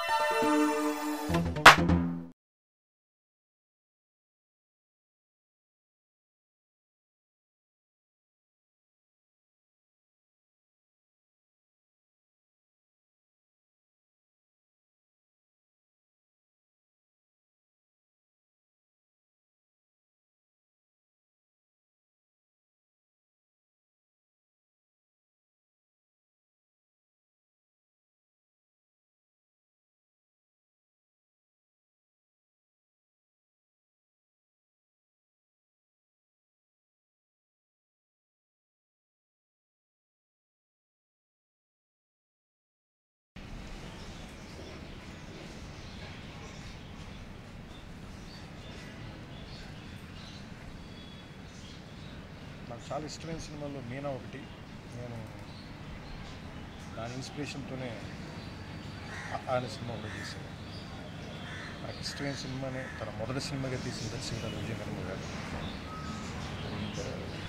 నాకు చాలా ఇష్టమైన సినిమాల్లో మీనా ఒకటి నేను దాని ఇన్స్పిరేషన్తోనే ఆ- ఆయన సినిమా కూడా చేశాను నాకు ఇష్టమైన సినిమానే తన మొదటి సినిమాగా తీసిన దర్శకుడు విజయ నిర్మ గారు అండ్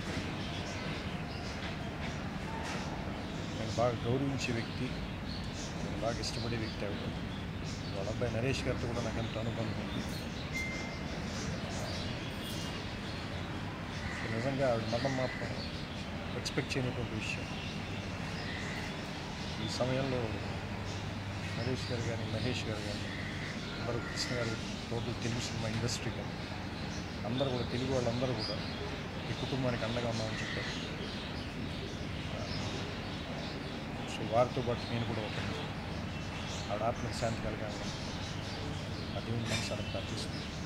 నేను బాగా గౌరవించే వ్యక్తి నేను బాగా ఇష్టపడే వ్యక్తి ఆవిడ వాళ్ళ అబ్బాయి నరేష్ గారితో కూడా నాకు ఎంతో అనుబంధం ఉంది నిజంగా ఆవిడ మరణం మాత్రం ఎక్స్పెక్ట్ చేయనటువంటి విషయం ఈ సమయంలో నరేష్ గారు కానీ మహేష్ గారు కానీ అందరూ కృష్ణ గారు టోటల్ తెలుగు సినిమా ఇండస్ట్రీ కానీ అందరూ కూడా తెలుగు వాళ్ళందరూ కూడా ఈ కుటుంబానికి అండగా ఉన్నామని చెప్పారు సో వారితో పాటు నేను కూడా ఒకటి ఆవిడ ఆత్మకి శాంతి కలగాలని ఆ దేవుని మనసానికి ప్రార్థిస్తున్నాను